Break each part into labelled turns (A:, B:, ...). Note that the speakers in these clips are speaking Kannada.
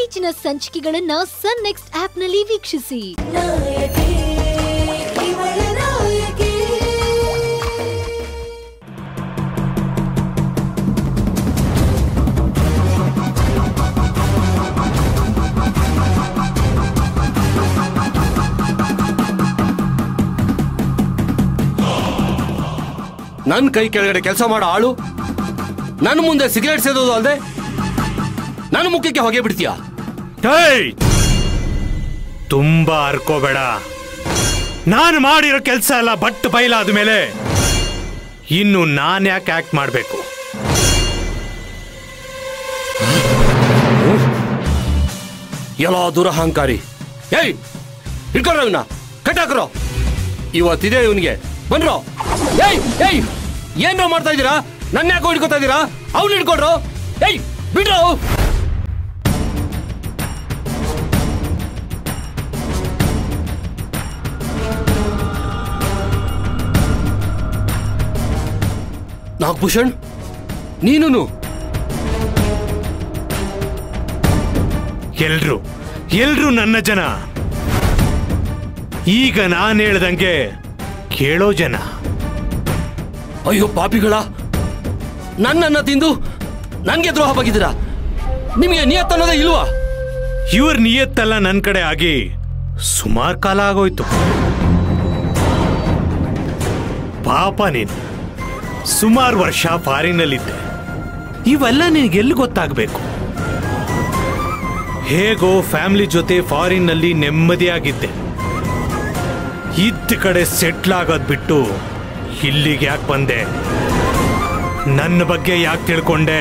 A: ಇತ್ತೀಚಿನ ಸಂಚಿಕೆಗಳನ್ನ ಸನ್ ನೆಕ್ಸ್ಟ್ ಆಪ್ನಲ್ಲಿ ವೀಕ್ಷಿಸಿ
B: ನಾಯಕಿ ಇವಳ ನಾಯಕಿ
C: ನನ್ನ ಕೈ ಕೆಳಗಡೆ ಕೆಲಸ ಮಾಡೋ ಆಳು ನನ್ನ ಮುಂದೆ ಸಿಗರೇಟ್ ಸೇದೋದು ಅಲ್ಲದೆ ನನ್ನ ಮುಖಕ್ಕೆ ಹೊಗೆ ಬಿಡ್ತೀಯಾ
D: ಏಯ್! ತುಂಬಾ ಅರ್ಕೋಬೇಡ ನಾನು ಮಾಡಿರೋ ಕೆಲಸ ಎಲ್ಲ ಬಟ್ ಬಯಲಾದ ಮೇಲೆ ಇನ್ನು ನಾನು ಯಾಕೆ ಆಕ್ಟ್ ಮಾಡಬೇಕು
C: ಎಲ್ಲ ದುರಹಂಕಾರಿ ಏಯ್ ಹಿಡ್ಕೊಳ್ರ ಇವನ್ನ ಕಟ್ಟಾಕ್ರೋ ಇವತ್ತಿದೆ ಇವನಿಗೆ ಬನ್ರೋ ಏಯ್ ಏಯ್ ಏನ್ರೋ ಮಾಡ್ತಾ ಇದ್ದೀರಾ ನನ್ನ ಯಾಕೋ ಹಿಡ್ಕೊತಾ ಇದ್ದೀರಾ ಅವ್ನು ಹಿಡ್ಕೊಡ್ರು ಏಯ್ ಬಿಡ್ರೋ ನಾಗಭೂಷಣ್ ನೀನು
D: ಎಲ್ರು ಎಲ್ರು ನನ್ನ ಜನ ಈಗ ನಾನು ಹೇಳ್ದಂಗೆ ಕೇಳೋ ಜನ
C: ಅಯ್ಯೋ ಪಾಪಿಗಳ ನನ್ನನ್ನ ತಿಂದು ನನ್ಗೆ ದ್ರೋಹ ಬಗೆದಿರಾ ನಿಮಗೆ ನಿಯತ್ ಅನ್ನೋದೇ ಇಲ್ವಾ
D: ಇವ್ರ ನಿಯತ್ತೆಲ್ಲ ನನ್ನ ಕಡೆ ಆಗಿ ಸುಮಾರು ಕಾಲ ಆಗೋಯ್ತು ಪಾಪ ನೀನು ಸುಮಾರು ವರ್ಷ ಫಾರಿನಲ್ಲಿದ್ದೆ ಇವೆಲ್ಲ ನಿನಗೆಲ್ಲಿ ಗೊತ್ತಾಗಬೇಕು ಹೇಗೋ ಫ್ಯಾಮಿಲಿ ಜೊತೆ ಫಾರಿನ್ನಲ್ಲಿ ನೆಮ್ಮದಿಯಾಗಿದ್ದೆ ಇದ್ದ ಕಡೆ ಸೆಟ್ಲ್ ಆಗೋದ್ ಬಿಟ್ಟು ಇಲ್ಲಿಗೆ ಯಾಕೆ ಬಂದೆ ನನ್ನ ಬಗ್ಗೆ ಯಾಕೆ ತಿಳ್ಕೊಂಡೆ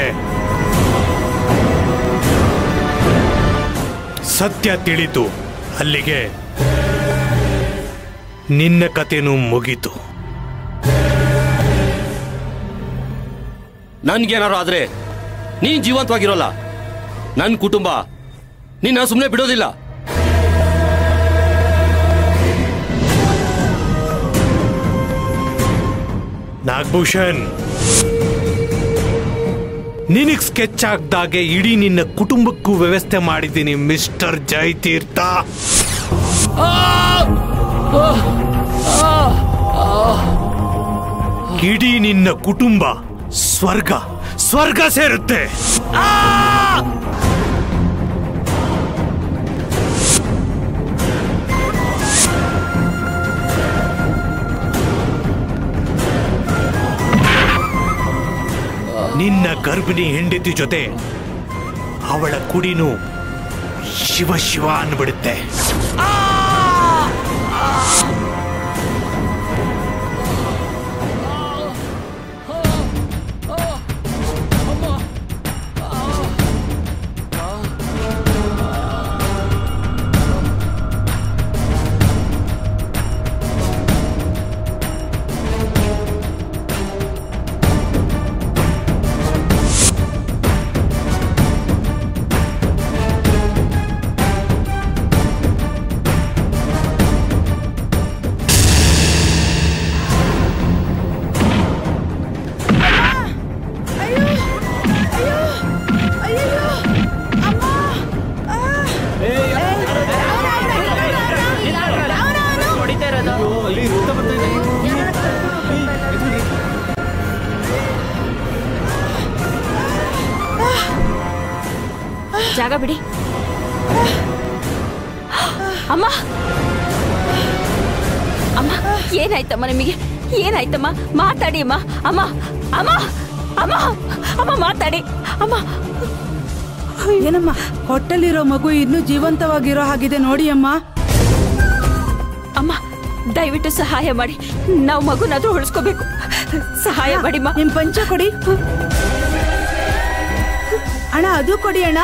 D: ಸತ್ಯ ತಿಳಿತು ಅಲ್ಲಿಗೆ ನಿನ್ನ ಕಥೆನೂ ಮುಗೀತು
C: ನನ್ಗೇನಾರು ಆದ್ರೆ ನೀನ್ ಜೀವಂತವಾಗಿರೋಲ್ಲ ನನ್ನ ಕುಟುಂಬ ನಿನ್ನ ಸುಮ್ಮನೆ ಬಿಡೋದಿಲ್ಲ
D: ನಾಗಭೂಷಣ್ ನಿನಗ್ ಸ್ಕೆಚ್ ಆಗ್ದಾಗೆ ಇಡೀ ನಿನ್ನ ಕುಟುಂಬಕ್ಕೂ ವ್ಯವಸ್ಥೆ ಮಾಡಿದ್ದೀನಿ ಮಿಸ್ಟರ್ ಜಯತೀರ್ಥ ಇಡೀ ನಿನ್ನ ಕುಟುಂಬ ಸ್ವರ್ಗ ಸ್ವರ್ಗ ಸೇರುತ್ತೆ ನಿನ್ನ ಗರ್ಭಿಣಿ ಹೆಂಡತಿ ಜೊತೆ ಅವಳ ಕುಡಿನು ಶಿವ ಶಿವ ಅನ್ಬಿಡುತ್ತೆ
E: ಜಾಗ ಬಿಡಿ ಅಮ್ಮ ಅಮ್ಮ ಏನಾಯ್ತಮ್ಮ ನಿಮಗೆ ಏನಾಯ್ತಮ್ಮ ಮಾತಾಡಿ ಅಮ್ಮ ಅಮ್ಮ ಅಮ್ಮ ಅಮ್ಮ ಅಮ್ಮ ಮಾತಾಡಿ ಅಮ್ಮ
F: ಏನಮ್ಮ ಹೊಟ್ಟೆಲಿರೋ ಮಗು ಇನ್ನೂ ಜೀವಂತವಾಗಿರೋ ಹಾಗಿದೆ ನೋಡಿ ಅಮ್ಮ
E: ಅಮ್ಮ ದಯವಿಟ್ಟು ಸಹಾಯ ಮಾಡಿ ನಾವು ಮಗುನಾದ್ರೂ ಉಳಿಸ್ಕೋಬೇಕು ಸಹಾಯ ಮಾಡಿಮ್ಮ
F: ನಿಮ್ ಪಂಚ ಕೊಡಿ ಅಣ್ಣ ಅದು ಕೊಡಿ ಅಣ್ಣ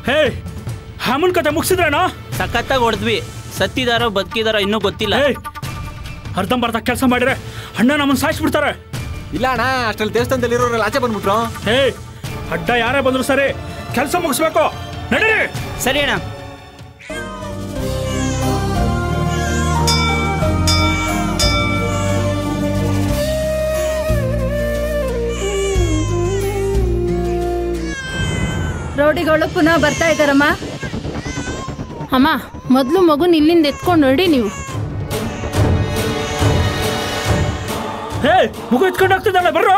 G: ಹೇ ಅಮ್ಮನ ಕತೆ ಮುಗಿಸಿದ್ರೇನೋ
H: ಸಖತ್ತಾಗಿ ಹೊಡೆದ್ವಿ ಸತ್ತಿದಾರೋ ಬದುಕಿದಾರೋ ಇನ್ನೂ ಗೊತ್ತಿಲ್ಲ
G: ಏಯ್ ಅರ್ಧಂಬರ್ಧ ಕೆಲಸ ಮಾಡಿದ್ರೆ ಅಣ್ಣ ನಮ್ಮನ್ನ ಸಾಯಿಸ್ಬಿಡ್ತಾರೆ
I: ಇಲ್ಲ ಅಣ್ಣ ಅಷ್ಟ್ರಲ್ಲಿ ದೇವಸ್ಥಾನದಲ್ಲಿ ಇರೋರೆಲ್ಲ ಆಚೆ ಬಂದ್ಬಿಟ್ರು
G: ಏಯ್ ಅಡ್ಡ ಯಾರೇ ಬಂದ್ರು ಸರಿ ಕೆಲಸ ಮುಗಿಸ್ಬೇಕು ನಡೀರಿ
H: ಸರಿ ಅಣ್ಣ
J: ರೋಡಿಗಳು ಪುನಃ ಬರ್ತಾ ಇದ್ದಾರಮ್ಮ
K: ಅಮ್ಮ ಮೊದಲು ಮಗುನ ಇಲ್ಲಿಂದ ಎತ್ಕೊಂಡು ನೋಡಿ ನೀವು
G: ಹೇ ಮಗು ಎತ್ಕೊಂಡು ಹೋಗ್ತಿದ್ದಾಳೆ ಬರ್ರೋ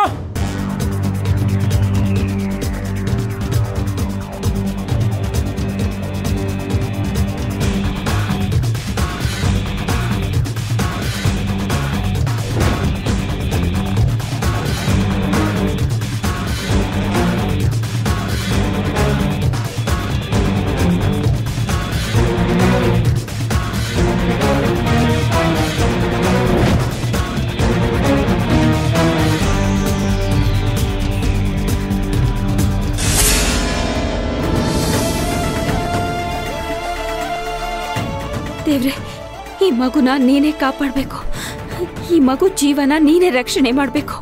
E: ದೇವ್ರೆ ಈ ಮಗುನ ನೀನೇ ಕಾಪಾಡಬೇಕು ಈ ಮಗು ಜೀವನ ನೀನೇ ರಕ್ಷಣೆ ಮಾಡಬೇಕು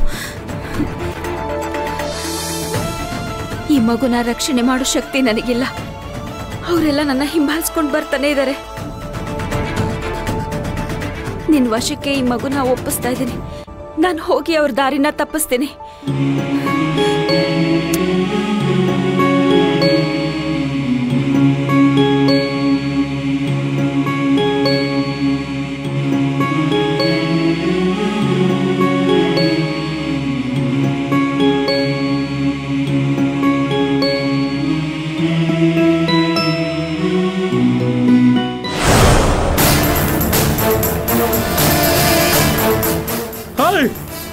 E: ಈ ಮಗುನ ರಕ್ಷಣೆ ಮಾಡೋ ಶಕ್ತಿ ನನಗಿಲ್ಲ ಅವರೆಲ್ಲ ನನ್ನ ಹಿಂಬಾಲಿಸ್ಕೊಂಡು ಬರ್ತಾನೆ ಇದ್ದಾರೆ ನಿನ್ ವಶಕ್ಕೆ ಈ ಮಗುನ ಒಪ್ಪಿಸ್ತಾ ಇದ್ದೀನಿ ನಾನು ಹೋಗಿ ಅವ್ರ ದಾರಿನ ತಪ್ಪಿಸ್ತೀನಿ
G: ಹಾಯ್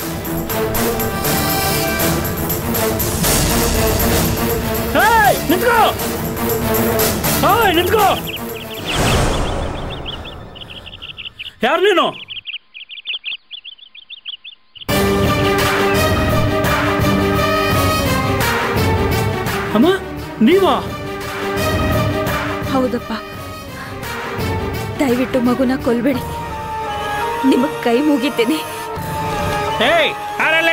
G: ಹೇಯ್ ನಿಂತ್ಕೋ ಹಾಯ್ ನಿಂತ್ಕೋ ಯಾರು ನೀನು ಅಮ್ಮ ನೀವಾ
E: ಹೌದಪ್ಪ ದಯವಿಟ್ಟು ಮಗುನ ಕೊಲ್ಬೇಡಿ ನಿಮಗ್ ಕೈ ಮುಗಿತೀನಿ
G: ಏಯ್ ಯಾರಲ್ಲಿ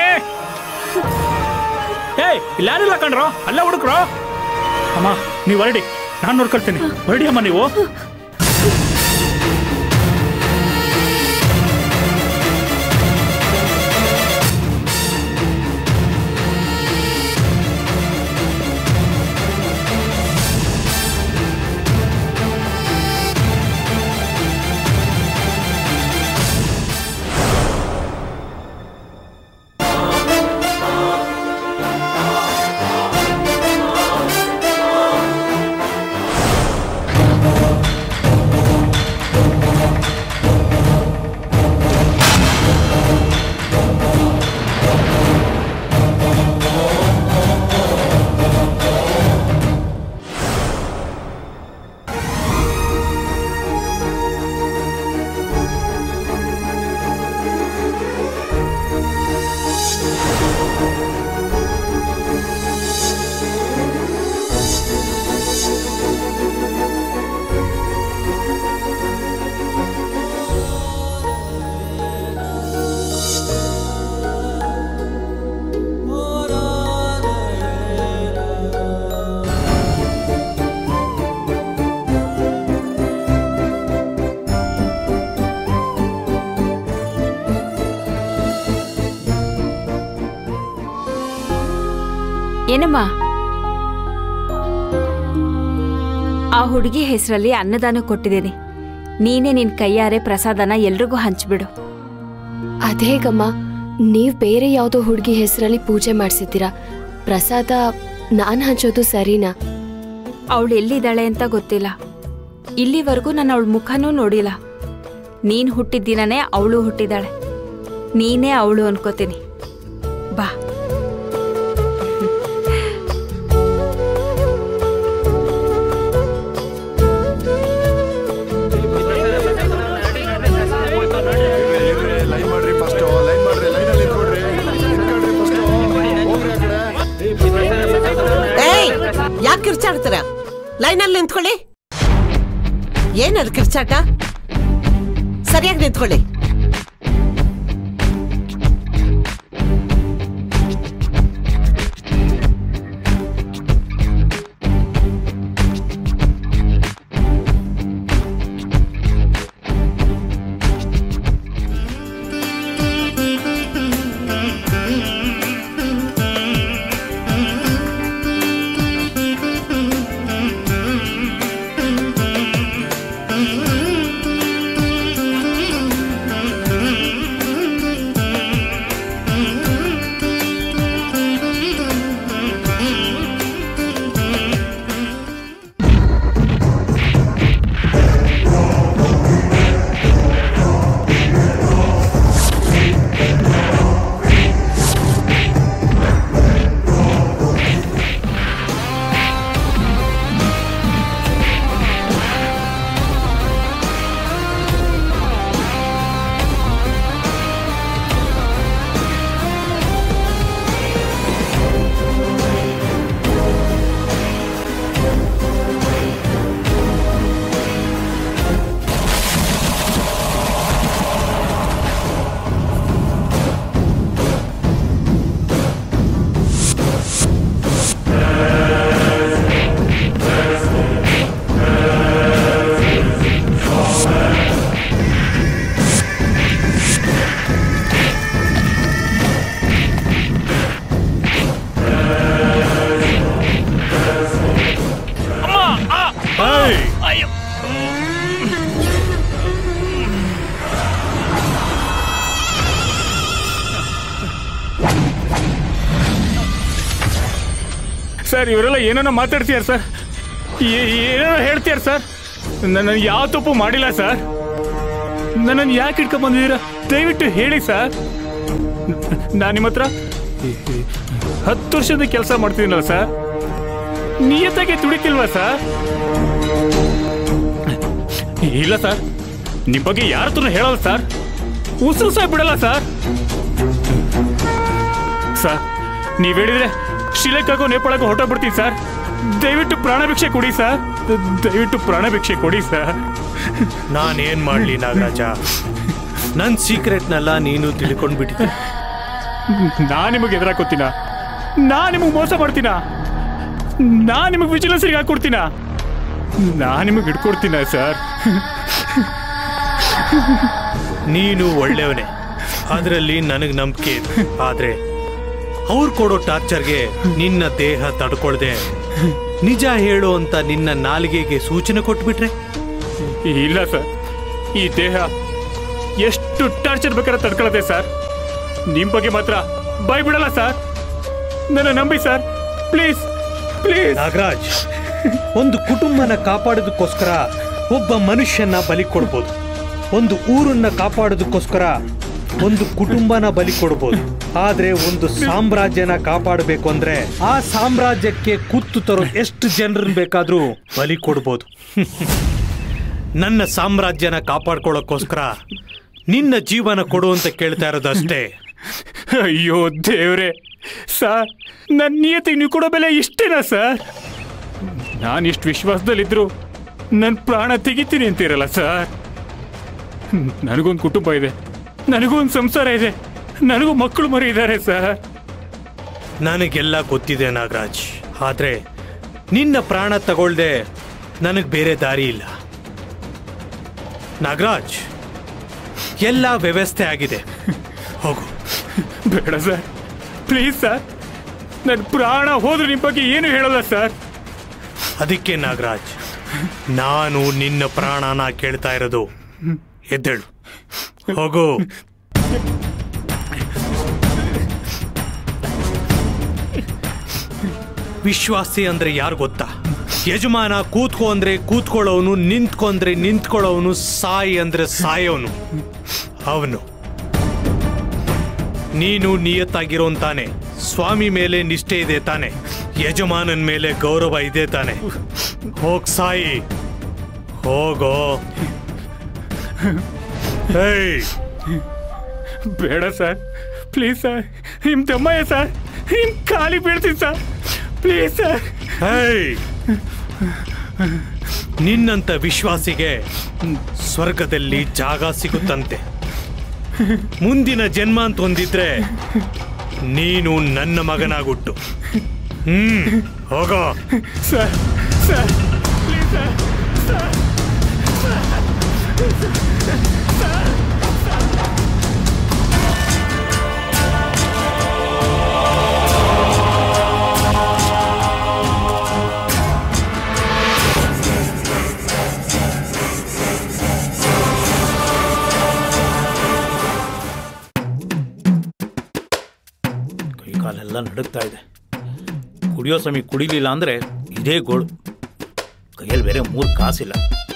G: ಏಯ್ ಇಲ್ಲ ಯಾರಿಲ್ಲ ಕಣ್ರೋ ಅಲ್ಲೇ ಹುಡುಕ್ರೋ ಅಮ್ಮ ನೀವು ಹೊರಡಿ ನಾನು ನೋಡ್ಕೊಳ್ತೀನಿ ಹೊರಡಿ ಅಮ್ಮ ನೀವು
E: ಏನಮ್ಮ ಆ ಹುಡುಗಿ ಹೆಸರಲ್ಲಿ ಅನ್ನದಾನ ಕೊಟ್ಟಿದ್ದೀನಿ ನೀನೇ ನಿನ್ ಕೈಯಾರೆ ಪ್ರಸಾದನ ಎಲ್ರಿಗೂ ಹಂಚ್ಬಿಡು
L: ಅದೇಗಮ್ಮ ನೀವ್ ಬೇರೆ ಯಾವ್ದೋ ಹುಡುಗಿ ಹೆಸರಲ್ಲಿ ಪೂಜೆ ಮಾಡಿಸಿದ್ದೀರಾ ಪ್ರಸಾದ ನಾನ್ ಹಂಚೋದು ಸರಿನಾ
E: ಅವಳು ಎಲ್ಲಿದ್ದಾಳೆ ಅಂತ ಗೊತ್ತಿಲ್ಲ ಇಲ್ಲಿವರೆಗೂ ನಾನು ಅವಳ ಮುಖನೂ ನೋಡಿಲ್ಲ ನೀನ್ ಹುಟ್ಟಿದ ದಿನನೇ ಅವಳು ಹುಟ್ಟಿದಾಳೆ ನೀನೇ ಅವಳು ಅನ್ಕೋತೀನಿ ಬಾ
M: ಲೈನ್ ಮಾಡ್ರಿ ಫಸ್ಟ್ ಲೈನ್ ಮಾಡ್ರಿ ಲೈನ್ ಅಲ್ಲಿ ನಿಂತ್ಕೊಡ್ರಿ ನಿಂತ್ಕೊಳ್ರಿ ಫಸ್ಟ್ ಹೋಗ್ರಿ ಆ ಕಡೆ
N: ಏಯ್ ಯಾಕೆ ಕಿರ್ಚಾಡ್ತೀರ ಲೈನಲ್ಲಿ ನಿಂತ್ಕೊಳ್ಳಿ ಏನದು ಕಿರ್ಚಾಟ ಸರಿಯಾಗಿ ನಿಂತ್ಕೊಳ್ಳಿ
G: ಸರ್ ಇವರೆಲ್ಲ ಏನೇನೋ ಮಾತಾಡ್ತೀಯಾರ ಸರ್ ಏ- ಏನೇನೋ ಹೇಳ್ತೀಯಾರ ಸರ್ ನನ್ನ ಯಾವ ತಪ್ಪು ಮಾಡಿಲ್ಲ ಸರ್ ನನ್ನನ್ನು ಯಾಕೆ ಇಟ್ಕೊಂಡ್ ಬಂದಿದ್ದೀರಾ ದಯವಿಟ್ಟು ಹೇಳಿ ಸರ್ ನಾನು ನಿಮ್ಮ ಹತ್ರ ಹತ್ತು ವರ್ಷದ ಕೆಲಸ ಮಾಡ್ತೀನಲ್ಲ ಸರ್ ನಿಯತ್ತಾಗಿ ತುಡಿತಿಲ್ವಾ ಸರ್ ಇಲ್ಲ ಸರ್ ನಿಮ್ಮ ಬಗ್ಗೆ ಯಾರ ಹತ್ರನೂ ಹೇಳಲ್ಲ ಸರ್ ಉಸಿರು ಸಹ ಬಿಡಲ್ಲ ಸರ್ ಸರ್ ನೀವ್ ಹೇಳಿದ್ರೆ ಶ್ರೀಲಂಕಾಗೋ ನೇಪಾಳಕ್ಕೋ ಹೊರಟೋಗ್ಬಿಡ್ತೀನಿ ಸರ್ ದಯವಿಟ್ಟು ಪ್ರಾಣ ಭಿಕ್ಷೆ ಕೊಡಿ ಸರ್ ದ- ದಯವಿಟ್ಟು ಪ್ರಾಣ ಭಿಕ್ಷೆ ಕೊಡಿ ಸರ್
D: ನಾನೇನ್ ಮಾಡ್ಲಿ ನಾಗರಾಜ ನನ್ ಸೀಕ್ರೆಟ್ನೆಲ್ಲ ನೀನು ತಿಳ್ಕೊಂಡ್ಬಿಟ್ಟಿದ್ದೆ
G: ನಾನ್ ನಿಮಗೆ ಎದುರಾಕೋತೀನ ನಾ ನಿಮಗೆ ಮೋಸ ಮಾಡ್ತೀನ ನಾ ನಿಮಗೆ ವಿಜಿಲೆನ್ಸ್ಗೆ ಹಾಕೊಡ್ತೀನ ನಾ ನಿಮಗೆ ಹಿಡ್ಕೊಡ್ತೀನ ಸರ್
D: ನೀನು ಒಳ್ಳೆಯವನೇ ಅದರಲ್ಲಿ ನನಗೆ ನಂಬಿಕೆ ಇದೆ ಆದ್ರೆ ಅವ್ರು ಕೊಡೋ ಟಾರ್ಚರ್ಗೆ ನಿನ್ನ ದೇಹ ತಡ್ಕೊಳ್ದೆ ನಿಜ ಹೇಳು ಅಂತ ನಿನ್ನ ನಾಲಿಗೆಗೆ ಸೂಚನೆ ಕೊಟ್ಬಿಟ್ರೆ
G: ಇಲ್ಲ ಸರ್ ಈ ದೇಹ ಎಷ್ಟು ಟಾರ್ಚರ್ ಬೇಕಾದ್ರೆ ತಡ್ಕೊಳತ್ತೆ ಸರ್ ನಿಮ್ ಬಗ್ಗೆ ಮಾತ್ರ ಬಾಯ್ ಬಿಡಲ್ಲ ಸರ್ ನನ್ನ ನಂಬಿ ಸರ್ ಪ್ಲೀಸ್ ಪ್ಲೀಸ್
D: ನಾಗರಾಜ್ ಒಂದು ಕುಟುಂಬನ ಕಾಪಾಡೋದಕ್ಕೋಸ್ಕರ ಒಬ್ಬ ಮನುಷ್ಯನ ಬಲಿ ಕೊಡ್ಬೋದು ಒಂದು ಊರನ್ನ ಕಾಪಾಡೋದಕ್ಕೋಸ್ಕರ ಒಂದು ಕುಟುಂಬನ ಬಲಿ ಕೊಡ್ಬೋದು ಆದ್ರೆ ಒಂದು ಸಾಮ್ರಾಜ್ಯನ ಕಾಪಾಡಬೇಕು ಅಂದ್ರೆ ಆ ಸಾಮ್ರಾಜ್ಯಕ್ಕೆ ಕುತ್ತು ತರೋ ಎಷ್ಟು ಜನರನ್ನ ಬೇಕಾದ್ರೂ ಬಲಿ ಕೊಡ್ಬೋದು ನನ್ನ ಸಾಮ್ರಾಜ್ಯನ ಕಾಪಾಡ್ಕೊಳ್ಳೋಕ್ಕೋಸ್ಕರ ನಿನ್ನ ಜೀವನ ಕೊಡು ಅಂತ ಕೇಳ್ತಾ ಇರೋದಷ್ಟೇ
G: ಅಯ್ಯೋ ದೇವ್ರೆ ಸರ್ ನನ್ನ ನಿಯತಿಗೆ ನೀವು ಕೊಡೋ ಬೆಲೆ ಇಷ್ಟೇನಾ ಸರ್ ನಾನು ಇಷ್ಟು ವಿಶ್ವಾಸದಲ್ಲಿದ್ರು ನನ್ನ ಪ್ರಾಣ ತೆಗಿತೀನಿ ಅಂತೀರಲ್ಲ ಸರ್ ನನಗೊಂದು ಕುಟುಂಬ ಇದೆ ನನಗೂ ಒಂದು ಸಂಸಾರ ಇದೆ ನನಗೂ ಮಕ್ಕಳು ಮರಿ ಇದ್ದಾರೆ ಸರ್
D: ನನಗೆಲ್ಲ ಗೊತ್ತಿದೆ ನಾಗರಾಜ್ ಆದ್ರೆ ನಿನ್ನ ಪ್ರಾಣ ತಗೊಳ್ದೆ ನನಗೆ ಬೇರೆ ದಾರಿ ಇಲ್ಲ ನಾಗರಾಜ್ ಎಲ್ಲ ವ್ಯವಸ್ಥೆ ಆಗಿದೆ ಹೋಗು
G: ಬೇಡ ಸರ್ ಪ್ಲೀಸ್ ಸರ್ ನನ್ನ ಪ್ರಾಣ ಹೋದ್ರೆ ನಿಮ್ಮ ಬಗ್ಗೆ ಏನು ಹೇಳಲ್ಲ ಸರ್
D: ಅದಕ್ಕೆ ನಾಗರಾಜ್ ನಾನು ನಿನ್ನ ಪ್ರಾಣನ ಕೇಳ್ತಾ ಇರೋದು ಎದ್ದೇಳು ಹೋಗು ವಿಶ್ವಾಸಿ ಅಂದ್ರೆ ಯಾರು ಗೊತ್ತಾ ಯಜಮಾನ ಕೂತ್ಕೋ ಅಂದ್ರೆ ಕೂತ್ಕೊಳ್ಳೋನು ನಿಂತ್ಕೊ ಅಂದ್ರೆ ನಿಂತ್ಕೊಳ್ಳೋನು ಸಾಯಿ ಅಂದ್ರೆ ಸಾಯೋನು ಅವನು ನೀನು ನಿಯತ್ತಾಗಿರೋನ್ ತಾನೆ ಸ್ವಾಮಿ ಮೇಲೆ ನಿಷ್ಠೆ ಇದೆ ತಾನೆ ಯಜಮಾನನ್ ಮೇಲೆ ಗೌರವ ಇದೆ ತಾನೆ ಹೋಗ್ ಸಾಯಿ ಹೋಗೋ ಹೇಯ್
G: ಬೇಡ ಸರ್ ಪ್ಲೀಸ್ ಸರ್ ನಿಮ್ಮ ತಮ್ಮಯ್ಯ ಸರ್ ನಿಮ್ಮ ಖಾಲಿ ಬೀಳ್ತೀನಿ ಸರ್ ಪ್ಲೀಸ್ ಸರ್
D: ಹೇಯ್ ನಿನ್ನಂತ ವಿಶ್ವಾಸಿಗೆ ಸ್ವರ್ಗದಲ್ಲಿ ಜಾಗ ಸಿಗುತ್ತಂತೆ ಮುಂದಿನ ಜನ್ಮ ಅಂತ ಹೊಂದಿದ್ರೆ ನೀನು ನನ್ನ ಮಗನಾಗುಟ್ಟು ಹ್ಮ್ ಹೋಗೋ
G: ಸರ್ ಸರ್ ಪ್ಲೀಸ್ ಸರ್
O: ಕೈಕಾಲೆಲ್ಲ ನಡುಗ್ತಾ ಇದೆ ಕುಡಿಯೋ ಸಮಯ ಕುಡಿಲಿಲ್ಲ ಅಂದ್ರೆ ಇದೇ ಗೋಳು ಕೈಯಲ್ಲಿ ಬೇರೆ ಮೂರು ಕಾಸಿಲ್ಲ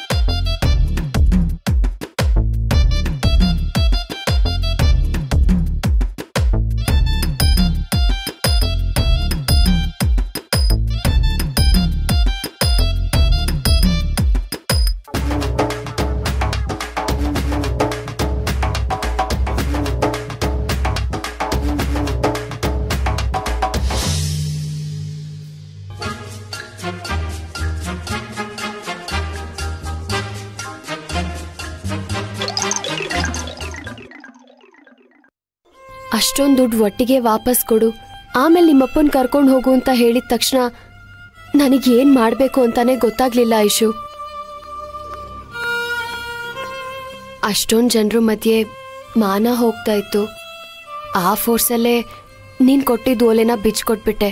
L: ಅಷ್ಟೊಂದು ದುಡ್ಡು ಒಟ್ಟಿಗೆ ವಾಪಸ್ ಕೊಡು ಆಮೇಲೆ ನಿಮ್ಮಪ್ಪನ್ ಕರ್ಕೊಂಡು ಹೋಗು ಅಂತ ಹೇಳಿದ ತಕ್ಷಣ ನನಗೇನ್ ಮಾಡ್ಬೇಕು ಅಂತಾನೆ ಗೊತ್ತಾಗ್ಲಿಲ್ಲ ಐಶು ಅಷ್ಟೊಂದು ಜನರ ಮಧ್ಯೆ ಮಾನ ಹೋಗ್ತಾ ಇತ್ತು ಆ ಫೋರ್ಸಲ್ಲೇ ನೀನ್ ಕೊಟ್ಟಿದ್ದು ಓಲೆನ ಬಿಚ್ಕೊಟ್ಬಿಟ್ಟೆ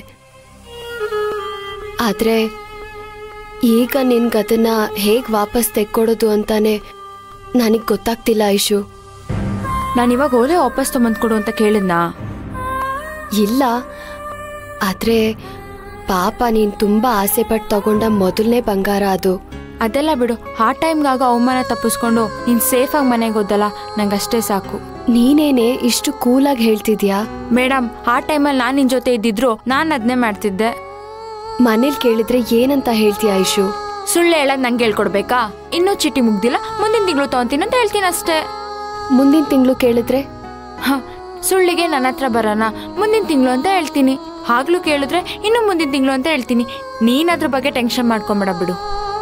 L: ಆದ್ರೆ ಈಗ ನಿನ್ಗದನ್ನ ಹೇಗ್ ವಾಪಸ್ ತೆಕ್ಕೊಡೋದು ಅಂತಾನೆ ನನಗ್ ಗೊತ್ತಾಗ್ತಿಲ್ಲ ಐಶು
E: ನಾನು ಇವಾಗ ಓಲೆ ವಾಪಸ್ ತಗೊಂಡ್ಕೊಡು ಅಂತ ಕೇಳಿದ್ನಾ
L: ಇಲ್ಲ ಆದ್ರೆ ಪಾಪ ನೀನ್ ತುಂಬಾ ಆಸೆ ಪಟ್ಟು ತಗೊಂಡ ಮೊದಲನೇ ಬಂಗಾರ ಅದು
E: ಅದೆಲ್ಲ ಬಿಡು ಆ ಟೈಮ್ಗಾಗ ಅವಮಾನ ತಪ್ಪಿಸ್ಕೊಂಡು ನೀನ್ ಸೇಫ್ ಆಗಿ ಮನೆಗೆ ಹೋದಲ್ಲ ನಂಗೆ ಅಷ್ಟೇ ಸಾಕು
L: ನೀನೇನೆ ಇಷ್ಟು ಕೂಲಾಗಿ ಹೇಳ್ತಿದ್ಯಾ
E: ಮೇಡಮ್ ಆ ಟೈಮಲ್ಲಿ ನಾನು ನಿನ್ ಜೊತೆ ಇದ್ದಿದ್ರು ನಾನು ಅದನ್ನೇ ಮಾಡ್ತಿದ್ದೆ
L: ಮನೇಲಿ ಕೇಳಿದ್ರೆ ಏನಂತ ಹೇಳ್ತೀಯ ಐಶು
E: ಸುಳ್ಳು ಹೇಳೋದ್ ನಂಗೆ ಹೇಳ್ಕೊಡ್ಬೇಕಾ ಇನ್ನೂ ಚೀಟಿ ಮುಗ್ದಿಲ್ಲ ಮುಂದಿನ ತಿಂಗಳು ತಗೊಂತೀನಿ ಅಂತ ಹೇಳ್ತೀನಿ ಅಷ್ಟೇ
L: ಮುಂದಿನ ತಿಂಗಳು ಕೇಳಿದ್ರೆ
E: ಹ ಸುಳ್ಳಿಗೆ ನನ್ನ ಹತ್ರ ಬರೋಣ ಮುಂದಿನ ತಿಂಗಳು ಅಂತ ಹೇಳ್ತೀನಿ ಆಗ್ಲೂ ಕೇಳಿದ್ರೆ ಇನ್ನು ಮುಂದಿನ ತಿಂಗಳು ಅಂತ ಹೇಳ್ತೀನಿ ನೀನ್ ಅದ್ರ ಬಗ್ಗೆ ಟೆನ್ಷನ್ ಮಾಡ್ಕೊಂಬೇಡ ಬಿಡು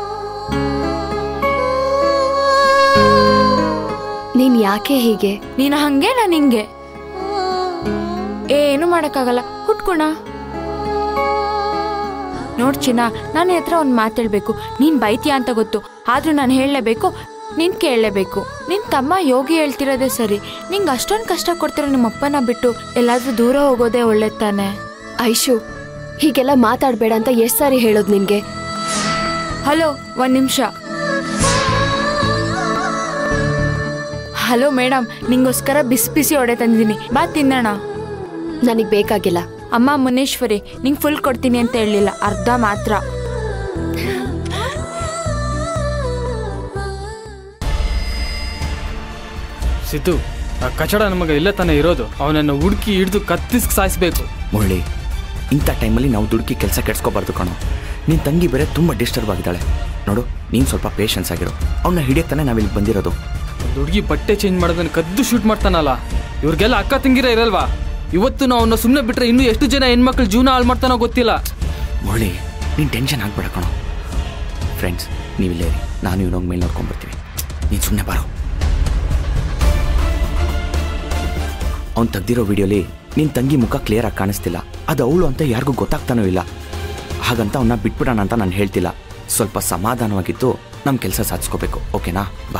L: ನೀನ್ ಯಾಕೆ ಹೀಗೆ
E: ನೀನು ಹಂಗೆ ನಾನು ಹಿಂಗೆ ಏನು ಮಾಡಕ್ಕಾಗಲ್ಲ ಹುಟ್ಕೋಣ ನೋಡ್ ಚಿನ್ನ ನಾನು ಹತ್ರ ಒಂದು ಮಾತಾಡ್ಬೇಕು ನೀನ್ ಬೈತೀಯ ಅಂತ ಗೊತ್ತು ಆದ್ರೂ ನಾನು ಹೇಳಲೇಬೇಕು ನೀನ್ ಕೇಳಲೇಬೇಕು ನಿನ್ ತಮ್ಮ ಯೋಗಿ ಹೇಳ್ತಿರೋದೇ ಸರಿ ನಿಂಗೆ ಅಷ್ಟೊಂದು ಕಷ್ಟ ಕೊಡ್ತಿರೋ ನಿಮ್ಮ ಅಪ್ಪನ ಬಿಟ್ಟು ಎಲ್ಲಾದ್ರೂ ದೂರ ಹೋಗೋದೇ ಒಳ್ಳೆ ತಾನೆ
L: ಐಶು ಹೀಗೆಲ್ಲ ಮಾತಾಡ್ಬೇಡ ಅಂತ ಎಷ್ಟ್ ಸಾರಿ ಹೇಳೋದು ನಿನ್ಗೆ
E: ಹಲೋ ಒಂದ್ ನಿಮಿಷ ಹಲೋ ಮೇಡಮ್ ನಿಂಗೋಸ್ಕರ ಬಿಸಿ ಬಿಸಿ ಒಡೆ ತಂದಿದ್ದೀನಿ ಬಾ ತಿನ್ನೋಣ
L: ನನಗ್ ಬೇಕಾಗಿಲ್ಲ
E: ಅಮ್ಮ ಮುನೇಶ್ವರಿ ನಿಂಗೆ ಫುಲ್ ಕೊಡ್ತೀನಿ ಅಂತ ಹೇಳಿಲ್ಲ ಅರ್ಧ ಮಾತ್ರ
G: ಸಿದ್ದು ಆ ಕಚಡ ನಮಗೆ ಇಲ್ಲೇ ತಾನೇ ಇರೋದು ಅವನನ್ನು ಹುಡುಕಿ ಹಿಡಿದು ಕತ್ತಿಸ್ ಸಾಯಿಸ್ಬೇಕು
P: ಮುರಳಿ ಇಂಥ ಟೈಮಲ್ಲಿ ನಾವು ದುಡುಕಿ ಕೆಲಸ ಕೆಡ್ಸ್ಕೋಬಾರ್ದು ಕಣೋ ನಿನ್ನ ತಂಗಿ ಬೇರೆ ತುಂಬ ಡಿಸ್ಟರ್ಬ್ ಆಗಿದ್ದಾಳೆ ನೋಡು ನೀನು ಸ್ವಲ್ಪ ಪೇಷನ್ಸ್ ಆಗಿರೋ ಅವನ್ನ ಹಿಡಿಯತ್ತಾನೆ ನಾವಿಲ್ಲಿ ಬಂದಿರೋದು
G: ಒಂದು ಹುಡುಗಿ ಬಟ್ಟೆ ಚೇಂಜ್ ಮಾಡೋದನ್ನ ಕದ್ದು ಶೂಟ್ ಮಾಡ್ತಾನಲ್ಲ ಇವ್ರಿಗೆಲ್ಲ ಅಕ್ಕ ತಂಗಿರ ಇರಲ್ವಾ ಇವತ್ತು ನಾವು ಅವನ್ನ ಸುಮ್ಮನೆ ಬಿಟ್ರೆ ಇನ್ನೂ ಎಷ್ಟು ಜನ ಹೆಣ್ಮಕ್ಳು ಜೀವನ ಹಾಳು ಮಾಡ್ತಾನೋ ಗೊತ್ತಿಲ್ಲ
P: ಮುರಳಿ ನೀನು ಟೆನ್ಷನ್ ಆಗ್ಬೇಡ ಕಣೋ ಫ್ರೆಂಡ್ಸ್ ನೀವಿಲ್ಲೇ ಇರಿ ನಾನು ಇವನೋಗಿ ಮೇಲೆ ನೋಡ್ಕೊಂಡ್ಬರ್ತೀವಿ ನೀನು ಸುಮ್ಮನೆ ಬಾರೋ ಅವ್ನು ತೆಗ್ದಿರೋ ವಿಡಿಯೋಲಿ ನಿನ್ನ ತಂಗಿ ಮುಖ ಕ್ಲಿಯರ್ ಆಗಿ ಕಾಣಿಸ್ತಿಲ್ಲ ಅದು ಅವಳು ಅಂತ ಯಾರಿಗೂ ಗೊತ್ತಾಗ್ತಾನೂ ಇಲ್ಲ ಹಾಗಂತ ಅವನ್ನ ಬಿಟ್ಬಿಡೋಣ ಅಂತ ನಾನು ಹೇಳ್ತಿಲ್ಲ ಸ್ವಲ್ಪ ಸಮಾಧಾನವಾಗಿದ್ದು ನಮ್ಮ ಕೆಲಸ ಸಾಧಿಸ್ಕೋಬೇಕು ಓಕೆನಾ ಬಾ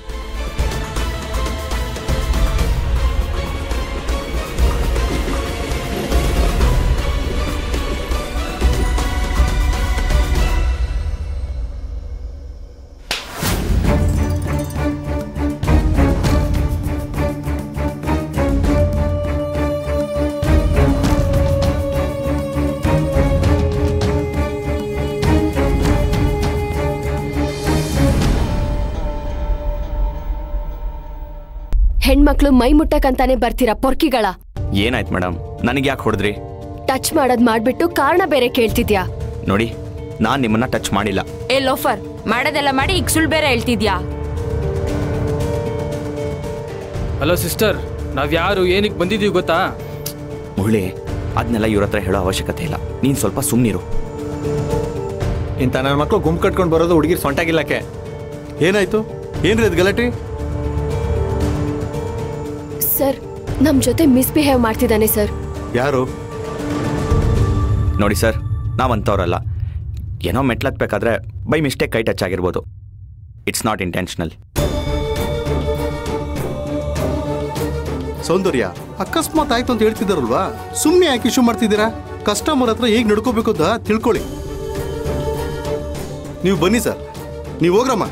L: ಹೆಣ್ಮಕ್ಳು ಮೈ ಮುಟ್ಟಕ್ಕಂತಾನೆ ಬರ್ತೀರಾ ಪೊರ್ಕಿಗಳ
P: ಏನಾಯ್ತು ಮೇಡಮ್ ನನಗೆ ಯಾಕೆ ಹೊಡೆದ್ರಿ
L: ಟಚ್ ಮಾಡೋದ್ ಮಾಡ್ಬಿಟ್ಟು ಕಾರಣ ಬೇರೆ ಕೇಳ್ತಿದ್ಯಾ
P: ನೋಡಿ ನಾನು ನಿಮ್ಮನ್ನ ಟಚ್ ಮಾಡಿಲ್ಲ
E: ಏ ಲೋಫರ್ ಮಾಡೋದೆಲ್ಲ ಮಾಡಿ ಈಗ ಸುಳ್ಳು ಬೇರೆ ಹೇಳ್ತಿದ್ಯಾ
G: ಹಲೋ ಸಿಸ್ಟರ್ ನಾವ್ ಯಾರು ಏನಕ್ಕೆ ಬಂದಿದೀವಿ ಗೊತ್ತಾ
P: ಮುರಳಿ ಅದನ್ನೆಲ್ಲ ಇವ್ರ ಹತ್ರ ಹೇಳೋ ಅವಶ್ಯಕತೆ ಇಲ್ಲ ನೀನು ಸ್ವಲ್ಪ ಸುಮ್ಮನಿರು
I: ಇಂಥ ನನ್ನ ಮಕ್ಕಳು ಗುಂಪು ಕಟ್ಕೊಂಡು ಬರೋದು ಹುಡುಗಿರ್ ಸೊಂಟಾಗಿಲ್ಲಕ್ಕೆ
M: ಏನಾಯ್ತು ಏನ್ರಿ ಅದು ಗಲಾಟೆ
L: ಸರ್ ನಮ್ ಜೊತೆ ಮಿಸ್ಬಿಹೇವ್ ಮಾಡ್ತಿದ್ದಾನೆ ಸರ್
M: ಯಾರು
P: ನೋಡಿ ಸರ್ ನಾವಂಥವ್ರಲ್ಲ ಏನೋ ಮೆಟ್ಲತ್ಬೇಕಾದ್ರೆ ಬೈ ಮಿಸ್ಟೇಕ್ ಕೈ ಟಚ್ ಆಗಿರ್ಬೋದು ಇಟ್ಸ್ ನಾಟ್ ಇಂಟೆನ್ಷನಲ್
M: ಸೌಂದರ್ಯ ಅಕಸ್ಮಾತ್ ಆಯ್ತು ಅಂತ ಹೇಳ್ತಿದ್ದಾರಲ್ವಾ ಸುಮ್ಮನೆ ಯಾಕೆ ಇಶ್ಯೂ ಮಾಡ್ತಿದ್ದೀರಾ ಕಸ್ಟಮರ್ ಹತ್ರ ಹೇಗೆ ನಡ್ಕೋಬೇಕು ಅಂತ ತಿಳ್ಕೊಳ್ಳಿ ನೀವು ಬನ್ನಿ ಸರ್ ನೀವು ಹೋಗ್ರಮ್ಮ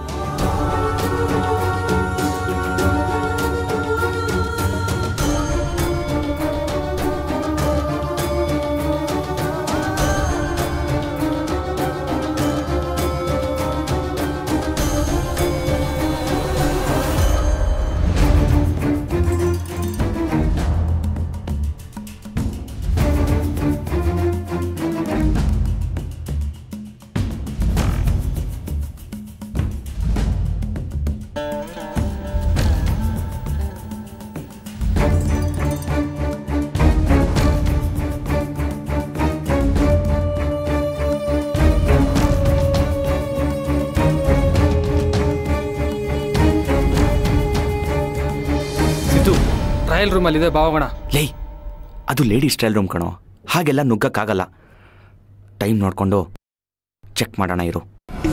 Q: ಸಿದ್ದು ಟ್ರಯಲ್ ರೂಮಲ್ಲಿ ಇದೆ ಬಾವಗಣ
P: ಲೇ ಅದು ಲೇಡಿ ಸ್ಟೈಲ್ ರೂಮ್ ಕಣೋ ಹಾಗೆಲ್ಲ ನುಗ್ಗಕ್ಕಾಗಲ್ಲ ಟೈಮ್ ನೋಡಿಕೊಂಡು ಚೆಕ್ ಮಾಡೋಣ ಇರು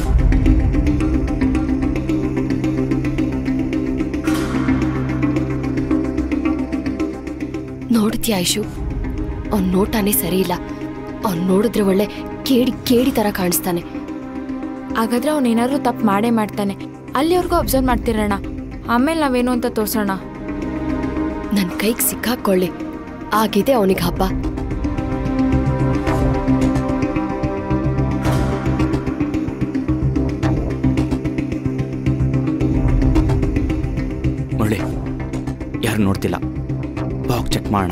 L: ನೋಡ್ತೀಯ ಐಶು ಅವ್ನ್ ನೋಟಾನೇ ಸರಿ ಇಲ್ಲ ಅವ್ನ್ ನೋಡಿದ್ರೆ ಒಳ್ಳೆ ಕೇಡಿ ಕೇಡಿ ತರ ಕಾಣಿಸ್ತಾನೆ
E: ಹಾಗಾದ್ರೆ ಅವನೇನಾದ್ರೂ ತಪ್ಪು ಮಾಡೇ ಮಾಡ್ತಾನೆ ಅಲ್ಲಿವರೆಗೂ ಅಬ್ಸರ್ವ್ ಮಾಡ್ತಿರೋಣ ಆಮೇಲೆ ನಾವೇನು ಅಂತ ತೋರ್ಸೋಣ
L: ನನ್ ಕೈಗೆ ಸಿಕ್ಕಾಕೊಳ್ಳಿ ಆಗಿದೆ ಅವನಿಗೆ ಹಬ್ಬ
P: ಮುರಳಿ ಯಾರು ನೋಡ್ತಿಲ್ಲ ಬಾಗ್ ಚೆಕ್ ಮಾಡೋಣ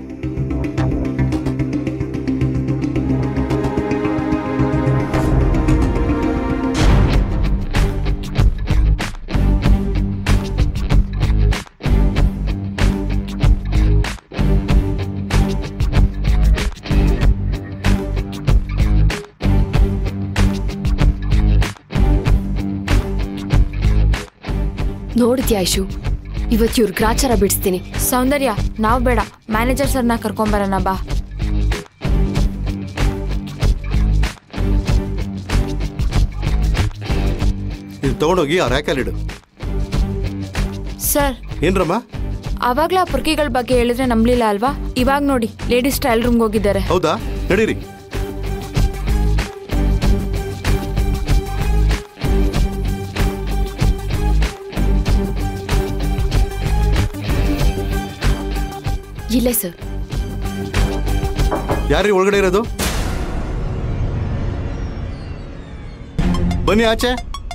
L: ನೋಡಿದ್ಯಾ ಐಶು ಇವತ್ತು ಇವ್ರ ಗ್ರಾಚಾರ ಬಿಡಿಸ್ತೀನಿ
E: ಸೌಂದರ್ಯ ನಾವು ಬೇಡ ಮ್ಯಾನೇಜರ್ ಸರ್ನ ಕರ್ಕೊಂಬರೋಣ ಬಾ
M: ಇದು ತಗೊಂಡೋಗಿ ಆ ರ್ಯಾಕಲ್ಲಿಡು
E: ಸರ್
M: ಏನ್ರಮ್ಮ
E: ಅವಾಗ್ಲೇ ಆ ಪುರ್ಕಿಗಳ ಬಗ್ಗೆ ಹೇಳಿದ್ರೆ ನಂಬಲಿಲ್ಲ ಅಲ್ವಾ ಇವಾಗ ನೋಡಿ ಲೇಡೀಸ್ ಸ್ಟೈಲ್ ರೂಮ್ಗೆ ಹೋಗಿದ್ದಾರೆ
M: ಹೌದಾ ನಡೀರಿ
L: ಇಲ್ಲೇ ಸರ್
M: ಯಾರೀ ಒಳಗಡೆ ಇರೋದು ಬನ್ನಿ ಆಚೆ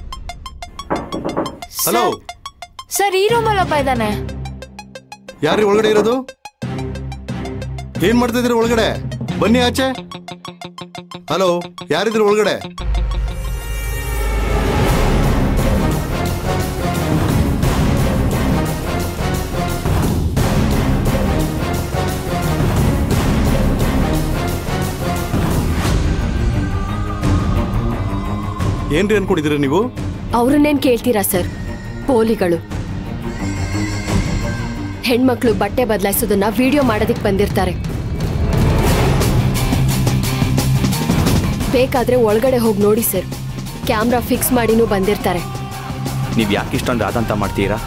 M: ಹಲೋ
E: ಸರ್ ಈ ರೂಮಲ್ಲಿ ಒಬ್ಬ ಇದ್ದಾನೆ
M: ಯಾರೀ ಒಳಗಡೆ ಇರೋದು ಏನ್ ಮಾಡ್ತಿದ್ದೀರಿ ಒಳಗಡೆ ಬನ್ನಿ ಆಚೆ ಹಲೋ ಯಾರಿದ್ರಿ ಒಳಗಡೆ ಏನ್ರಿ ಅನ್ಕೊಂಡಿದ್ದೀರಿ ನೀವು
L: ಅವ್ರನ್ನೇನ್ ಕೇಳ್ತೀರಾ ಸರ್ ಪೋಲಿಗಳು ಹೆಣ್ಮಕ್ಳು ಬಟ್ಟೆ ಬದಲಾಯಿಸೋದನ್ನ ವಿಡಿಯೋ ಮಾಡೋದಕ್ಕೆ ಬಂದಿರ್ತಾರೆ ಬೇಕಾದ್ರೆ ಒಳಗಡೆ ಹೋಗಿ ನೋಡಿ ಸರ್ ಕ್ಯಾಮ್ರಾ ಫಿಕ್ಸ್ ಮಾಡಿನೂ ಬಂದಿರ್ತಾರೆ
P: ನೀವು ಯಾಕೆ ಇಷ್ಟೊಂದು ಆದಂತ ಮಾಡ್ತೀರಾ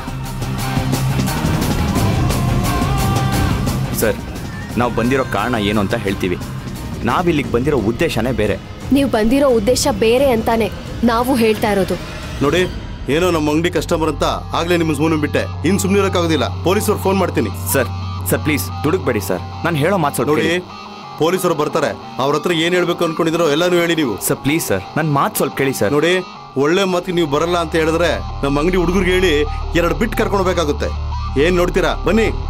P: ಸರ್ ನಾವು ಬಂದಿರೋ ಕಾರಣ ಏನು ಅಂತ ಹೇಳ್ತೀವಿ ನಾವಿಲ್ಲಿಗೆ ಬಂದಿರೋ ಉದ್ದೇಶನೇ ಬೇರೆ
L: ನೀವು ಬಂದಿರೋ ಉದ್ದೇಶ ಬೇರೆ ಅಂತಾನೆ ನಾವು ಹೇಳ್ತಾ ಇರೋದು
M: ನೋಡಿ ಏನೋ ನಮ್ಮ ಅಂಗಡಿ ಕಸ್ಟಮರ್ ಅಂತ ಆಗ್ಲೇ ನಿಮ್ಮ ಸುಮ್ಮನೆ ಬಿಟ್ಟೆ ಇನ್ ಸುಮ್ಮನೆ ಇರೋಕ್ಕಾಗೋದಿಲ್ಲ ಪೊಲೀಸರು ಫೋನ್ ಮಾಡ್ತೀನಿ
P: ಸರ್ ಸರ್ ಪ್ಲೀಸ್ ದುಡುಕ್ಬೇಡಿ ಸರ್ ನಾನು ಹೇಳೋ ಮಾತು ಸ್ವಲ್ಪ
M: ನೋಡಿ
P: ಕೇಳಿ.
M: ಪೊಲೀಸರು ಬರ್ತಾರೆ ಅವ್ರ ಹತ್ರ ಏನ್ ಹೇಳ್ಬೇಕು ಅನ್ಕೊಂಡಿದ್ರೋ ಎಲ್ಲಾನು ಹೇಳಿ ನೀವು
P: ಸರ್ ಪ್ಲೀಸ್ ಸರ್ ನನ್ನ ಮಾತು ಸ್ವಲ್ಪ ಕೇಳಿ ಸರ್
M: ನೋಡಿ ಒಳ್ಳೆ ಮಾತಿಗೆ ನೀವು ಬರಲ್ಲ ಅಂತ ಹೇಳಿದ್ರೆ ನಮ್ಮ ಅಂಗಡಿ ಹುಡುಗರಿಗೆ ಹೇಳಿ ಎರಡು ಬಿಟ್ ಕರ್ಕೊಂಡು ಹೋಗ್ಬೇಕಾಗುತ್ತೆ ಏನ್ ನೋಡ್ತೀರಾ ಬನ್ನಿ